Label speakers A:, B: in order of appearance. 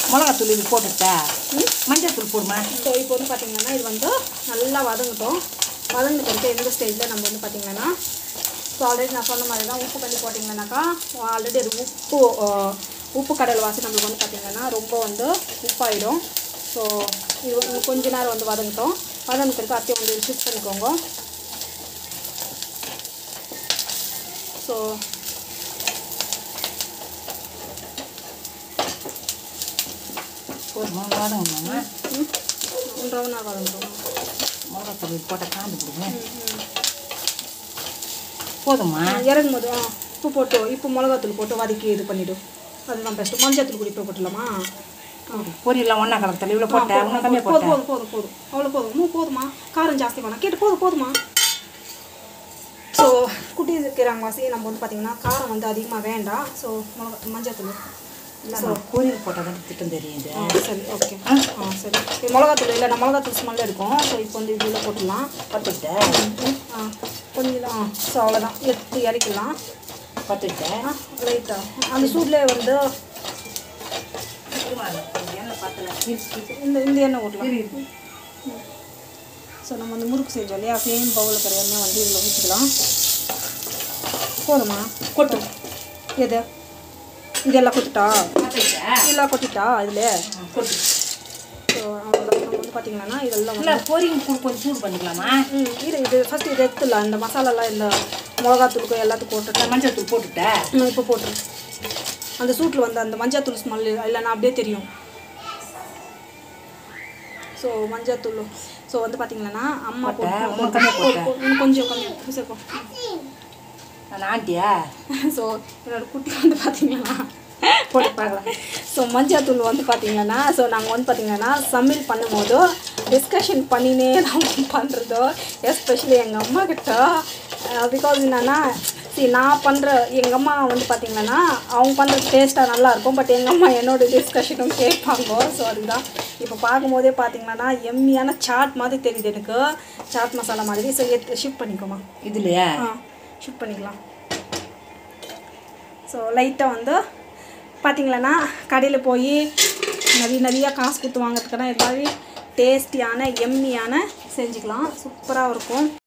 A: மிளகாத்தூள் இது போட்டுட்டா மஞ்சள் தூள் போடுமா
B: ஸோ இப்போ வந்து பார்த்தீங்கன்னா இது வந்து நல்லா வதங்கட்டும் வதங்கின பிறகு எந்த ஸ்டேஜில் நம்ம வந்து பார்த்தீங்கன்னா ஸோ ஆல்ரெடி நான் சொன்ன மாதிரி தான் உப்பு கல்லி போட்டிங்கன்னாக்கா ஆல்ரெடி அது உப்பு ஆஹ், உப்பு கடல் வாசி நம்மளுக்கு வந்து பார்த்தீங்கன்னா ரொம்ப வந்து உப்பாயிடும் ஸோ இது இன்னும் கொஞ்ச நேரம் வந்து வதங்கட்டும் வதங்கின பிறகு அத்தையை வந்து ஷிஃப்ட் பண்ணிக்கோங்க ஸோ
A: போதுமா வதங்கணுமா
B: ஒன்றரை நேரம் வதங்கட்டும்
A: மிளகாத்தூள் இது போட்டால் காந்து கொடுங்க போதுமா
B: இறங்கும் போது ஆ, உப்பு போட்டு இப்போ மிளகாத்தூள் போட்டு வதக்கி இது பண்ணிவிடும் அதுதான் பெஸ்ட்டு மஞ்சத்தூள் கூட இப்போ போட்டுடலாமா
A: பொரியெல்லாம் ஒன்றா கலக்கத்தில் இவ்வளோ போட்டேன் இன்னும் கம்மியாக
B: போதும்
A: போட்டேன்
B: போதும் போதும் போதும் அவ்வளோ போதும் இன்னும் போதுமா காரம் ஜாஸ்தி வேணாம் கேட்டு போதும் போதுமா ஸோ குட்டி இருக்கிறாங்க வாசி நம்ம வந்து பார்த்தீங்கன்னா காரம் வந்து அதிகமாக வேண்டாம் ஸோ மிளகா மஞ்சத்தூள்
A: ஸோ பொரியல் போட்டால் தான் திட்டம் தெரியுது
B: ஆ சரி ஓகே ஆ சரி இது மிளகாத்தூள் இல்லை நான் மிளகாத்தூள் ஸ்மெல் இருக்கும் ஸோ இப்போ வந்து இதில் போட்டுடலாம்
A: பத்துட்டேன்
B: ஆ கொஞ்சம் ஆ ஸோ அவ்வளோதான் எடுத்து இறக்கிடலாம்
A: பத்துட்டேன்
B: ஆ லைட்டாக அந்த சூட்லேயே வந்து
A: எண்ணெய் பார்த்தல
B: இந்த இந்த எண்ணெய் ஊற்றலாம் ஸோ நம்ம வந்து முறுக்கு செஞ்சோம் இல்லையா சேம் பவுலில் இருக்கிற எண்ணெய் வந்து இதில் ஊற்றிக்கலாம் போதுமா கொட்டு எது இதெல்லாம் கொட்டுட்டா
A: பத்துட்டேன்
B: இதெல்லாம் கொட்டிட்டா இதில்
A: கொட்டு
B: ஸோ அவ்வளோதான் நம்ம வந்து பார்த்தீங்கன்னா இதெல்லாம்
A: இல்லை
B: வந்து
A: பொரியல் கூட கொஞ்சம் சூடு பண்ணிக்கலாமா
B: ம் இது இது ஃபஸ்ட்டு இது எடுத்துடலாம் இந்த மசாலாலாம் இந்த மிளகாத்தூளுக்கு எல்லாத்துக்கும் போட்டுட்டு
A: மஞ்சள் தூள் போட்டுட்டேன்
B: நான் இப்போ போட்டுரு அந்த சூட்டில் வந்து அந்த மஞ்சாத்தூள் ஸ்மெல் இல்லைன்னா அப்படியே தெரியும் ஸோ மஞ்சாத்தூள் ஸோ வந்து பார்த்தீங்கன்னா அம்மா
A: போட்டேன்,
B: போட்டு-
A: இன்னும் கம்மியா
B: போட்டு- போட்டு- இன்னும் கொஞ்சம் கம்மி சரி போ
A: நான் ஆண்டியா
B: ஸோ என்னோட குட்டி வந்து பார்த்தீங்கன்னா போட்டு பார்க்கலாம் ஸோ மஞ்சாத்தூள் வந்து பார்த்தீங்கன்னா ஸோ நாங்கள் வந்து பார்த்தீங்கன்னா சமையல் பண்ணும்போது டிஸ்கஷன் பண்ணினே தான் பண்ணுறதோ எஸ்பெஷலி எங்கள் அம்மா கிட்ட பிகாஸ் என்னன்னா சரி நான் பண்ணுற எங்கள் அம்மா வந்து பார்த்தீங்கன்னா அவங்க பண்ணுற டேஸ்ட்டாக நல்லா இருக்கும் பட் எங்கள் அம்மா என்னோட டிஸ்கஷனும் கேட்பாங்க ஸோ அதுதான் இப்போ பார்க்கும்போதே பார்த்தீங்கன்னா எம்மியான சாட் மாதிரி தெரியுது எனக்கு சாட் மசாலா மாதிரி ஸோ ஷிஃப்ட் பண்ணிக்கோமா
A: இதுலையா
B: ஆ ஷூட் பண்ணிக்கலாம் ஸோ லைட்டாக வந்து பார்த்தீங்களன்னா கடையில் போய் நிறைய நிறைய காசு கொடுத்து வாங்குறதுக்கான இது மாதிரி டேஸ்டியான எம்மியான செஞ்சுக்கலாம் சூப்பராக இருக்கும்